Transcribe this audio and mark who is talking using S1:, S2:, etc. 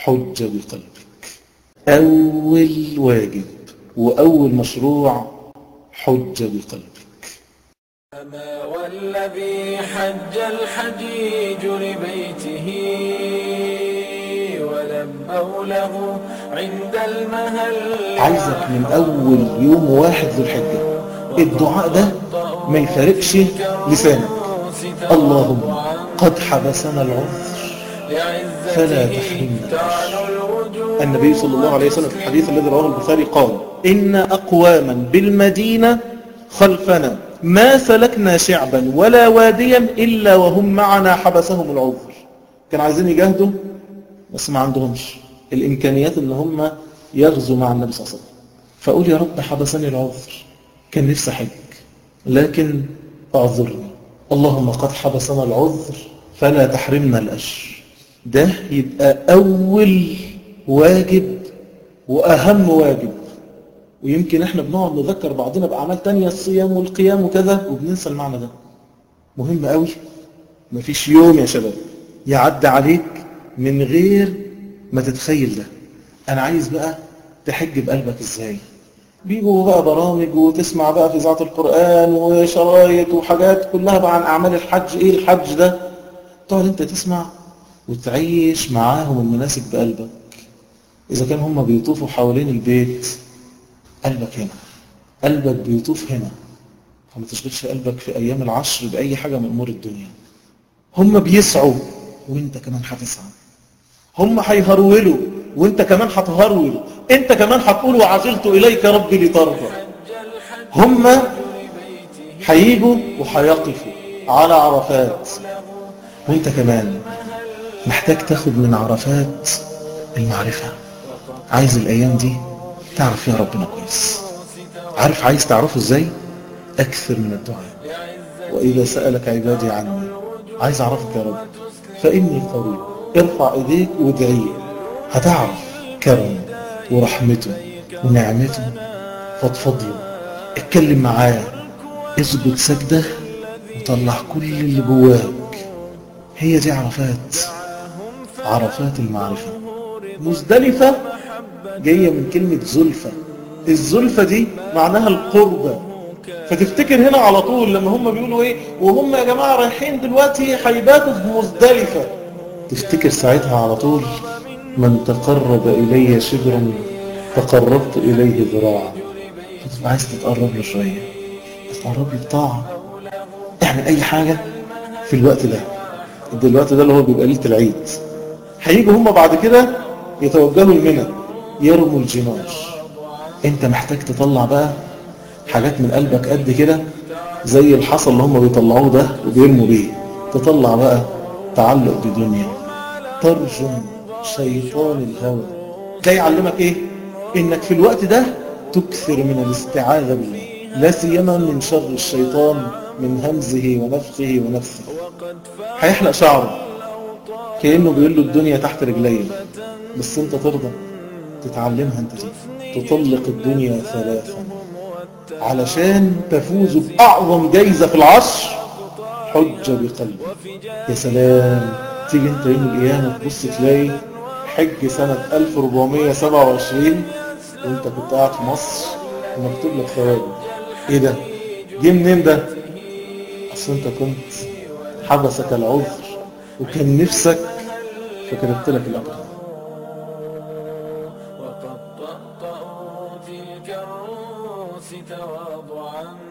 S1: حج بقلبك أول واجب وأول مشروع حج بقلبك
S2: أما والذي حج الحجيج لبيته ولبوا له عند المهل
S1: عايزك من أول يوم واحد ذو الحجة الدعاء ده ما يفارقش لسانك اللهم قد حبسنا العذر فلا تحرمنا الأجر النبي صلى الله عليه وسلم في الحديث الذي رواه البخاري قال إن أقواما بالمدينة خلفنا ما سلكنا شعبا ولا واديا إلا وهم معنا حبسهم العذر كان عايزين يجاهدوا بس ما عندهمش الإمكانيات إن هم يغزوا مع النبي صلى الله عليه وسلم فأقول يا رب حبسني العذر كان نفسي حج لكن أعذرني اللهم قد حبسنا العذر فلا تحرمنا الأجر ده يبقى أول واجب وأهم واجب ويمكن احنا بنقعد نذكر بعضنا بأعمال تانية الصيام والقيام وكذا وبننسى المعنى ده مهم قوي مفيش يوم يا شباب يعدي عليك من غير ما تتخيل ده انا عايز بقى تحج بقلبك ازاي بيجوا بقى برامج وتسمع بقى في إذاعة القرآن وشرايط وحاجات كلها بقى عن أعمال الحج إيه الحج ده تقعد أنت تسمع وتعيش معاهم المناسك بقلبك إذا كان هم بيطوفوا حوالين البيت قلبك هنا قلبك بيطوف هنا فما تشغلش قلبك في أيام العشر بأي حاجة من أمور الدنيا هم بيسعوا وانت كمان هتسعى هم هيهرولوا وانت كمان هتهرول انت كمان هتقول وعجلت اليك ربي لترضى هم هيجوا وهيقفوا على عرفات وانت كمان محتاج تاخد من عرفات المعرفة عايز الايام دي تعرف فيها ربنا كويس عارف عايز تعرفه ازاي اكثر من الدعاء واذا سألك عبادي عني عايز اعرفك يا رب فاني قريب ارفع ايديك وادعي هتعرف كرمه ورحمته ونعمته فضفض له اتكلم معاه اسجد سجدة وطلع كل اللي جواك هي دي عرفات عرفات المعرفة مزدلفة جاية من كلمة زلفة الزلفة دي معناها القربة فتفتكر هنا على طول لما هم بيقولوا ايه وهم يا جماعة رايحين دلوقتي هيباتوا في مزدلفة تفتكر ساعتها على طول من تقرب إلي شبرا تقربت إليه ذراعا فتبقى عايز تتقرب له شوية تتقرب له بطاعة اعمل أي حاجة في الوقت ده الوقت ده اللي هو بيبقى ليلة العيد هيجوا هم بعد كده يتوجهوا المنى يرموا الجمار انت محتاج تطلع بقى حاجات من قلبك قد كده زي الحصى اللي هم بيطلعوه ده وبيرموا بيه تطلع بقى تعلق بدنيا ترجم شيطان الهوى ده يعلمك ايه انك في الوقت ده تكثر من الاستعاذة بالله لا سيما من شر الشيطان من همزه ونفخه ونفسه هيحلق شعره كأنه بيقول له الدنيا تحت رجليه بس انت ترضى تتعلمها انت دي تطلق الدنيا ثلاثا علشان تفوز بأعظم جايزة في العصر حج بقلبك يا سلام تيجي انت يوم القيامة تبص تلاقي حج سنة 1427 وانت كنت قاعد في مصر ومكتوب لك ثواب ايه ده جه منين ده اصل انت كنت حبسك العذر وكان نفسك فكتبت لك الاجر
S2: وقد طأطأوا تلك الروس تواضعا